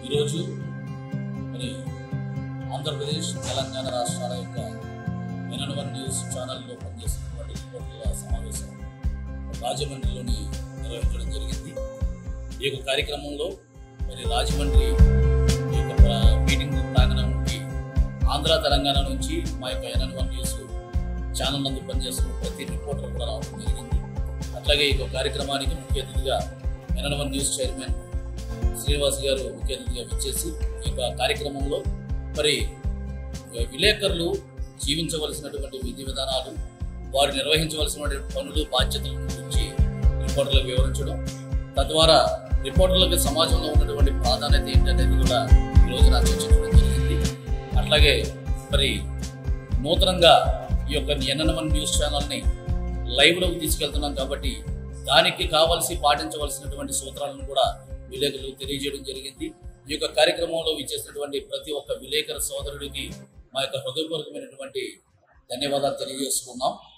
ఈరోజు మరి ఆంధ్రప్రదేశ్ తెలంగాణ రాష్ట్రాల యొక్క ఎన్ వన్ న్యూస్ ఛానల్లో పనిచేస్తున్నటువంటి రిపోర్టర్ల సమావేశం రాజమండ్రిలోని నిర్వహించడం జరిగింది ఈ యొక్క కార్యక్రమంలో మరి రాజమండ్రి ఈ యొక్క ప్ర- మీటింగ్ ప్రాంగణంకి ఆంధ్ర తెలంగాణ నుంచి మా యొక్క ఎన్ వన్ న్యూస్ ఛానల్ నందు పనిచేస్తున్న ప్రతి రిపోర్టర్ కూడా రావడం జరిగింది అట్లాగే ఈ యొక్క కార్యక్రమానికి ముఖ్య అతిథిగా N one news chairman Srinivas గారు ముఖ్య అతిథిగా విచ్చేసి ఈ యొక్క కార్యక్రమంలో మరి విలేకరులు జీవించవలసినటువంటి విధి విధానాలు వారు నిర్వహించవలసినటువంటి పనులు బాధ్యతల గురించి రిపోర్టర్లకు వివరించడం తద్వారా రిపోర్టర్లకు సమాజంలో ఉన్నటువంటి ప్రాధాన్యత ఏంటనేది కూడా ఈ రోజున చర్చించడం జరిగింది అట్లాగే మరి నూతనంగా ఈ యొక్క ఎన్ఎన్ఎన్ న్యూస్ ఛానల్ని లైవ్లోకి తీసుకెళ్తున్నాం కాబట్టి దానికి కావాల్సి పాటించవలసినటువంటి సూత్రాలను కూడా విలేకరులు తెలియజేయడం జరిగింది ఈ యొక్క కార్యక్రమంలో విచ్చేసినటువంటి ప్రతి ఒక్క విలేకరు సోదరుడికి మా యొక్క హృదయపూర్వకమైనటువంటి ధన్యవాదాలు తెలియజేసుకున్నాం